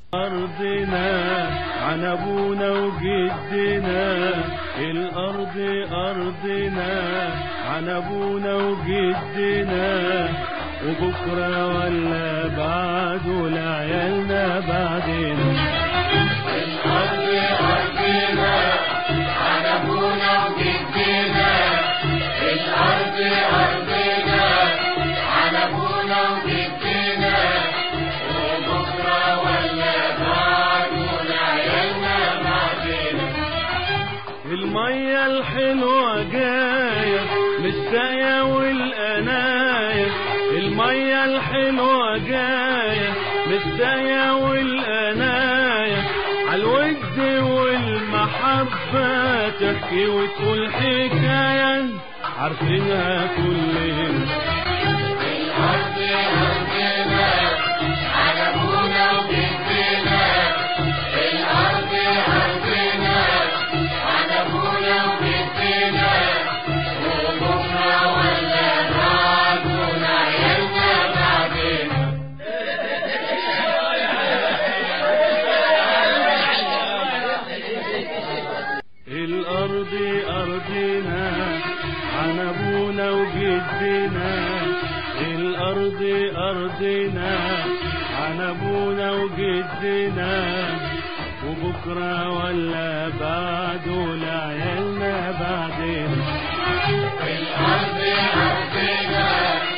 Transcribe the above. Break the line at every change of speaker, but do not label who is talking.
أرضنا عن أبونا وجدنا الأرض أرضنا عن أبونا وجدنا وبكرة ولا بعده لعيالنا بعدين
الأرض أرضنا عن أبونا وجدنا الأرض أرضنا عن أبونا وجدنا وبكرة ولا بعده لعيالنا بعدين
المية الحلوة جاية للساية والقناية المية الحلوة جاية للساية والقناية عالود والمحبة تحكي وتقول حكاية عارفينها كلنا
الأرض أرضنا عن أبونا وجدنا الأرض أرضنا عن أبونا وجدنا وبكرة ولا بعده لعيالنا بعدين
الأرض أرضنا عن أبونا وجدنا الأرض أرضنا عن أبونا وجدنا وبكرة ولا بعده لعيالنا بعدين
الأرض أرضنا